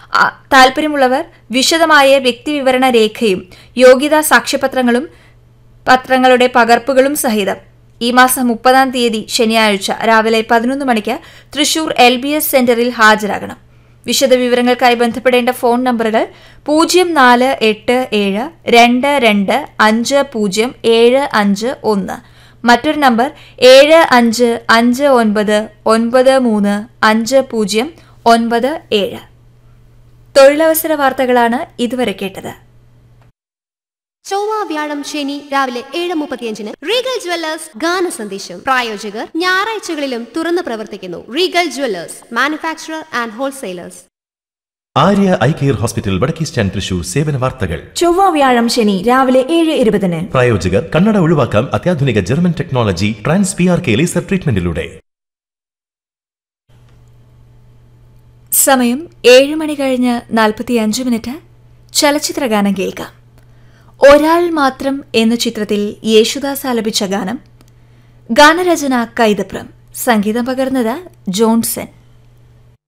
ആ, താൽപ്പര്യമുള്ളവർ വിശദമായ വ്യക്തിവിവരണ രേഖയും യോഗ്യതാ സാക്ഷ്യപത്രങ്ങളും പത്രങ്ങളുടെ പകർപ്പുകളും സഹിതം ഈ മാസം മുപ്പതാം തീയതി ശനിയാഴ്ച രാവിലെ പതിനൊന്ന് മണിക്ക് തൃശൂർ എൽ ബി എസ് സെന്ററിൽ ഹാജരാകണം വിശദവിവരങ്ങൾക്കായി ബന്ധപ്പെടേണ്ട ഫോൺ നമ്പറുകൾ പൂജ്യം നാല് എട്ട് ഏഴ് രണ്ട് രണ്ട് അഞ്ച് പൂജ്യം ഏഴ് അഞ്ച് ഒന്ന് മറ്റൊരു നമ്പർ ഏഴ് അഞ്ച് അഞ്ച് ഒൻപത് ഒൻപത് മൂന്ന് അഞ്ച് പൂജ്യം ഒൻപത് ഏഴ് തൊഴിലവസര വാർത്തകളാണ് ഇതുവരെ കേട്ടത് ചൊവ്വ വ്യാഴം ശനി രാവിലെ ഏഴ് മുപ്പത്തിയഞ്ചിന് റീഗൽ ജ്വല്ലേഴ്സ് ഗാന സന്ദേശം പ്രായോജകർ ഞായറാഴ്ചകളിലും തുറന്നു പ്രവർത്തിക്കുന്നു Regal jewellers manufacturer and wholesalers Arya eye care hospital വടക്കേ സ്റ്റാൻഡ് തൃശൂർ സേവന വാർത്തകൾ ചൊവ്വ വ്യാഴം ശനി രാവിലെ ഏഴ് ഇരുപതിന് പ്രായോജകർ കണ്ണട ഒഴിവാക്കാം അത്യാധുനിക German technology trans P R K laser ട്രീറ്റ്മെന്റിലൂടെ സമയം ഏഴ് മണി കഴിഞ്ഞ് നാൽപ്പത്തിയഞ്ച് മിനിറ്റ് ചലച്ചിത്ര ഗാനം കേൾക്കാം ഒരാൾ മാത്രം എന്ന ചിത്രത്തിൽ യേശുദാസ് ആലപിച്ച ഗാനം ഗാനരചന കൈതപ്രം സംഗീതം പകർന്നത് ജോൺസൺ